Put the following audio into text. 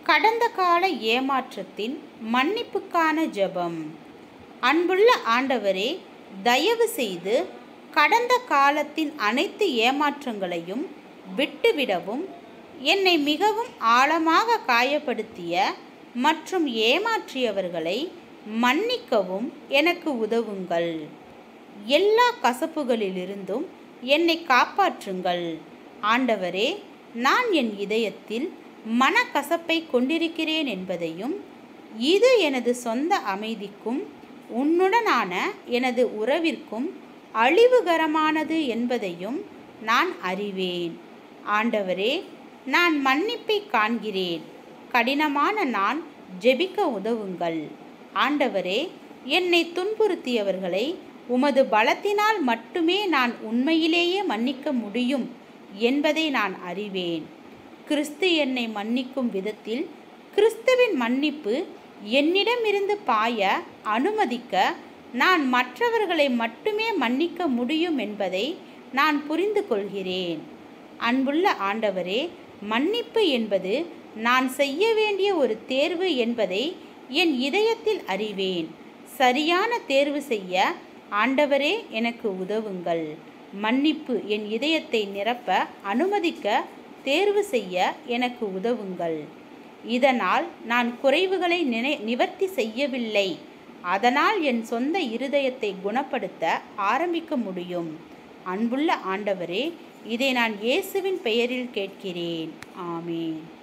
கடந்த கால ஏமாற்றத்தின் மன்னிப்புக்கான ஜெபம் அன்புள்ள ஆண்டவரே தயவு செய்து கடந்த காலத்தின் அனைத்து ஏமாற்றங்களையும் விட்டுவிடவும் என்னை மிகவும் ஆழமாக காயப்படுத்திய மற்றும் ஏமாற்றியவர்களை மன்னிக்கவும் எனக்கு உதவுங்கள் எல்லா கசப்புகளிலிருந்தும் என்னை காப்பாற்றுங்கள் ஆண்டவரே நான் என் இதயத்தில் மனக்கசப்பை கொண்டிருக்கிறேன் என்பதையும் இது எனது சொந்த அமைதிக்கும் உன்னுடனான எனது உறவிற்கும் அழிவுகரமானது என்பதையும் நான் அறிவேன் ஆண்டவரே நான் மன்னிப்பை காண்கிறேன் கடினமான நான் ஜெபிக்க உதவுங்கள் ஆண்டவரே என்னை துன்புறுத்தியவர்களை உமது பலத்தினால் மட்டுமே நான் உண்மையிலேயே மன்னிக்க முடியும் என்பதை நான் அறிவேன் கிறிஸ்து என்னை மன்னிக்கும் விதத்தில் கிறிஸ்துவின் மன்னிப்பு என்னிடமிருந்து பாய அனுமதிக்க நான் மற்றவர்களை மட்டுமே மன்னிக்க முடியும் என்பதை நான் புரிந்து கொள்கிறேன் அன்புள்ள ஆண்டவரே மன்னிப்பு என்பது நான் செய்ய வேண்டிய ஒரு தேர்வு என்பதை என் இதயத்தில் அறிவேன் சரியான தேர்வு செய்ய ஆண்டவரே எனக்கு உதவுங்கள் மன்னிப்பு என் இதயத்தை நிரப்ப அனுமதிக்க தேர்வு செய்ய எனக்கு உதவுங்கள் இதனால் நான் குறைவுகளை நினை நிவர்த்தி செய்யவில்லை அதனால் என் சொந்த இருதயத்தை குணப்படுத்த ஆரம்பிக்க முடியும் அன்புள்ள ஆண்டவரே இதை நான் இயேசுவின் பெயரில் கேட்கிறேன் ஆமேன்